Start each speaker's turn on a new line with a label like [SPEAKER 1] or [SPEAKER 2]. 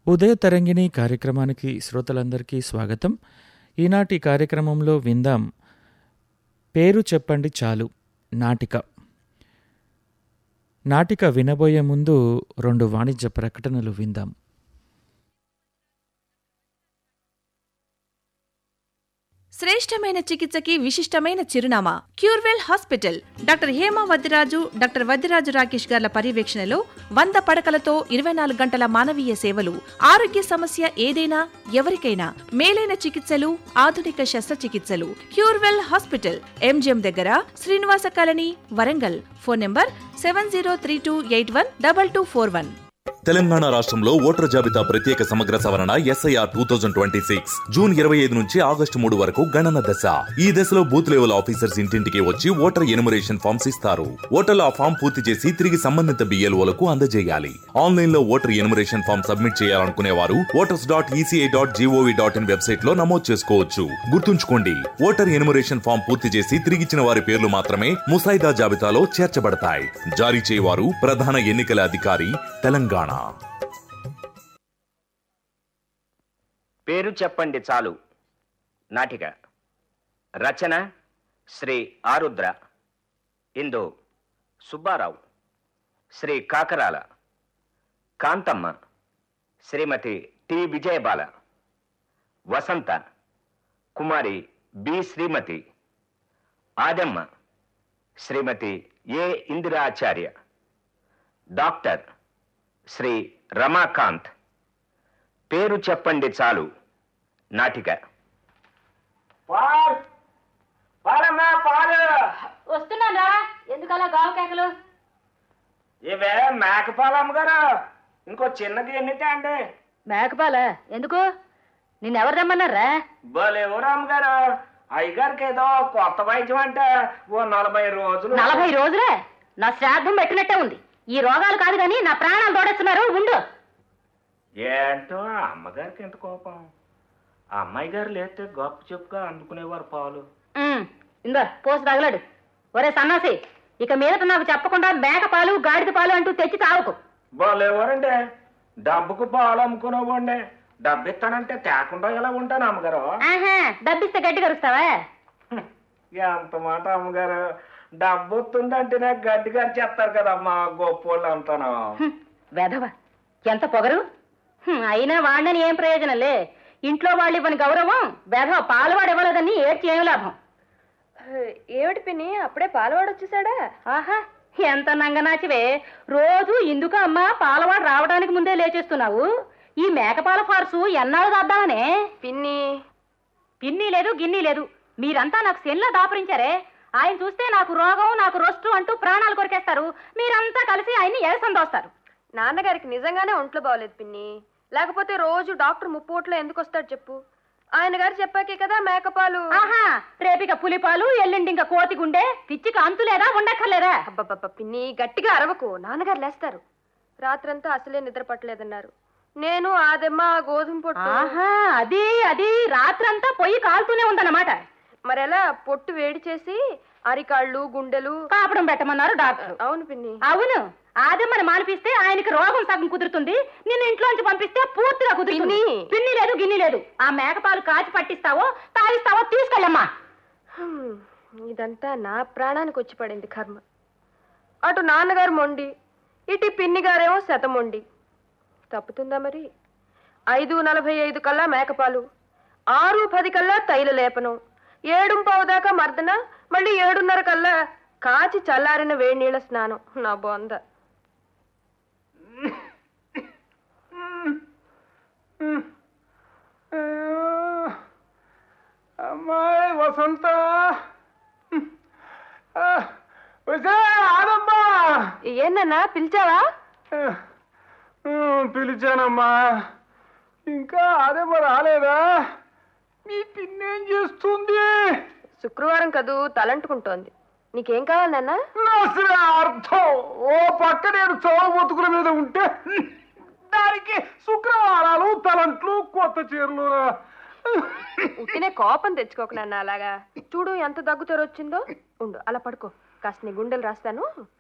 [SPEAKER 1] ఉదయ తరంగిణి కార్యక్రమానికి శ్రోతలందరికీ స్వాగతం ఈనాటి కార్యక్రమంలో విందాం పేరు చెప్పండి చాలు నాటిక నాటిక వినబోయే ముందు రెండు వాణిజ్య ప్రకటనలు విందాం
[SPEAKER 2] శ్రేష్టమైన చికిత్సకి విశిష్టమైన చిరునామా Curewell hospital doctor Hema Vaddiraju doctor Vaddiraju Rakesh గార్ల పర్యవేక్షణలో వంద పడకలతో ఇరవై నాలుగు గంటల మానవీయ సేవలు ఆరోగ్య సమస్య ఏదైనా ఎవరికైనా మేలైన చికిత్సలు ఆధునిక శస్త్రచికిత్సలు క్యూర్వెల్ హాస్పిటల్ ఎంజిఎం దగ్గర Srinivasa colony Warangal phone number seven zero three two eight one double two four one
[SPEAKER 3] Telangana రాష్ట్రంలో ఓటర్ జాబితా ప్రత్యేక సమగ్ర సవరణ SIR two thousand twenty six June ఇరవై ఐదు నుంచి ఆగస్టు మూడు వరకు గణన దశ ఈ దశలో బూత్ లెవెల్ ఆఫీసర్స్ ఇంటింటికి వచ్చి ఓటర్ ఎనుమరేషన్ ఫామ్స్ ఇస్తారు ఓటర్లు ఆ ఫామ్ పూర్తి చేసి తిరిగి సంబంధిత బిఎల్ఓలకు అందజేయాలి ఆన్లైన్ లో ఓటర్ ఎనుమరేషన్ ఫామ్ సబ్మిట్ చేయాలనుకునే వారు voters dot ECI dot GOV dot in website లో నమోదు చేసుకోవచ్చు గుర్తుంచుకోండి ఓటర్ ఎనుమరేషన్ ఫామ్ పూర్తి చేసి తిరిగిచ్చిన వారి పేర్లు మాత్రమే ముసాయిదా జాబితాలో చేర్చబడతాయి జారీ చేయవారు ప్రధాన ఎన్నికల అధికారి తెలంగాణ
[SPEAKER 4] పేరు చెప్పండి చాలు నాటిక రచన Sri Arudra Indu Subbarao Sri Kakarala Kanthamma Srimathi T Vijayabala Vasantha Kumari B Srimathi Adamma Srimathi A Indiracharya doctor Sri Ramakanth పేరు చెప్పండి చాలు నాటిక పాల్ పాలమ్మా పాలు
[SPEAKER 5] వస్తున్నానా ఎందుకలా గావు కేకలు
[SPEAKER 4] ఇవే మేకపాలు అమ్మగారు ఇంకో చిన్నది ఎన్నితే అండి
[SPEAKER 5] మేకపాల ఎందుకు నిన్నెవరు రమ్మన్నారా
[SPEAKER 4] బలేవరు అమ్మగారు అయ్యగారికి ఏదో కొత్త వైద్యం అంటే ఓ నలభై రోజులు
[SPEAKER 5] నలభై రోజులే నా శ్రాద్ధం పెట్టినట్టే ఉంది ఈ రోగాలు కాదు కానీ నా ప్రాణాలు తోడేస్తున్నారు ఉండు
[SPEAKER 4] ఏంటో ఆ అమ్మగారికి ఎంత కోపం ఆ అమ్మాయి గారు లేస్తే గొప్ప చెప్పుగా అందుకునేవారు పాలు
[SPEAKER 5] ఉమ్, ఇందో పోసి తగలడు ఒరే సన్నాసి ఇక మీదట నాకు చెప్పకుండా మేక పాలు గాడిద పాలు అంటూ తెచ్చి తావుకు
[SPEAKER 4] బలేవరండి డబ్బుకు పాలు అమ్ముకునేవ్వండి డబ్బు ఇస్తానంటే తేకుండా ఎలా ఉంటాను అమ్మగారు
[SPEAKER 5] ఆహా డబ్బిస్తే గడ్డి కరుస్తావా
[SPEAKER 4] హ్మ్. ఎంత మాట అమ్మగారు డబ్బు వస్తుందంటేనే గడ్డి గారు చెప్తారు కదమ్మా గొప్పోళ్ళు అంతాను
[SPEAKER 5] హ్మ్, వెధవ ఎంత పొగరు హ్మ్, అయినా వాడినని ఏం ప్రయోజనంలే ఇంట్లో వాళ్ళు ఇవ్వని గౌరవం వెధవ పాలవాడు ఇవ్వలేదని ఏడ్చి ఏం లాభం
[SPEAKER 6] ఏమిటి పిన్ని అప్పుడే పాలవాడు వచ్చేసాడా
[SPEAKER 5] ఆహా ఎంత నంగనాచివే రోజు ఇందుకు అమ్మా పాలవాడు రావడానికి ముందే లేచేస్తున్నావు ఈ మేకపాల ఫార్సు ఎన్నాళ్ళు దాద్దామనే
[SPEAKER 6] పిన్ని
[SPEAKER 5] పిన్ని లేదు గిన్ని లేదు మీరంతా నాకు సెల్లా దాపరించారే ఆయన చూస్తే నాకు రోగం నాకు రొస్టు అంటూ ప్రాణాలు కొరికేస్తారు మీరంతా కలిసి ఆయన్ని ఎగసం దోస్తారు
[SPEAKER 6] నాన్నగారికి నిజంగానే ఒంట్లో బాగోలేదు పిన్ని లేకపోతే రోజు డాక్టర్ ముప్పోట్లో ఎందుకు వస్తాడు చెప్పు ఆయన గారు చెప్పాకే కదా మేకపాలు
[SPEAKER 5] ఆహా రేపిక పులిపాలు ఎల్లుండి ఇంకా కోతి గుండె పిచ్చికి అంతులేదా ఉండక్కర్లేదా
[SPEAKER 6] అబ్బబ్బబ్బ పిన్ని గట్టిగా అరవకు నాన్నగారు లేస్తారు రాత్రంతా అసలే నిద్ర పట్టలేదన్నారు నేను ఆదెమ్మ ఆ గోధుమ పొట్టు
[SPEAKER 5] ఆహా అది అది రాత్రంతా పొయ్యి కాలుతూనే ఉందన్నమాట
[SPEAKER 6] మరెలా పొట్టు వేడి చేసి అరికాళ్ళు గుండెలు
[SPEAKER 5] కాపడం పెట్టమన్నారు డాక్టర్
[SPEAKER 6] అవును పిన్ని
[SPEAKER 5] అవును ఆదమ్మని మానిపిస్తే ఆయనకి రోగం సగం కుదురుతుంది నిన్ను ఇంట్లోంచి పంపిస్తే పూర్తిగా కుదురుతుంది
[SPEAKER 6] పిన్ని.
[SPEAKER 5] పిన్ని లేదు గిన్ని లేదు ఆ మేకపాలు కాచి పట్టిస్తావో తాగిస్తావో తీసుకెళ్ళమ్మా
[SPEAKER 6] హ్మ్, ఇదంతా నా ప్రాణానికి వచ్చి పడింది కర్మ అటు నాన్నగారు మొండి ఇటు ఈ పిన్ని గారేమో శతమొండి తప్పుతుందా మరి ఐదు నలభై ఐదు కల్లా మేకపాలు ఆరు పది కల్లా తైల లేపనం ఏడు పావు దాకా మర్దన మళ్ళీ ఏడున్నర కల్లా కాచి చల్లారిన వేడి నీళ్ళ స్నానం నా బొంద
[SPEAKER 7] అమ్మాయి వసంత వచ్చే ఆడమ్మా
[SPEAKER 6] ఏందన్నా పిలిచావా
[SPEAKER 7] పిలిచానమ్మా ఇంకా అదేమో రాలేదా మీ పిన్నేం చేస్తుంది
[SPEAKER 6] శుక్రవారం కదూ తలంటుకుంటోంది నీకేం కావాలి నాన్న
[SPEAKER 7] అసలు అర్థం ఓ పక్క నేను చోవ బతుకుల మీద ఉంటే దానికి శుక్రవారాలు తలంట్లు కొత్త చీరలు
[SPEAKER 6] ఉట్టినే కోపం తెచ్చుకోకు నాన్న అలాగా చూడు ఎంత దగ్గుతారు వచ్చిందో ఉండు అలా పడుకో కాస్త నీ గుండెలు రాస్తాను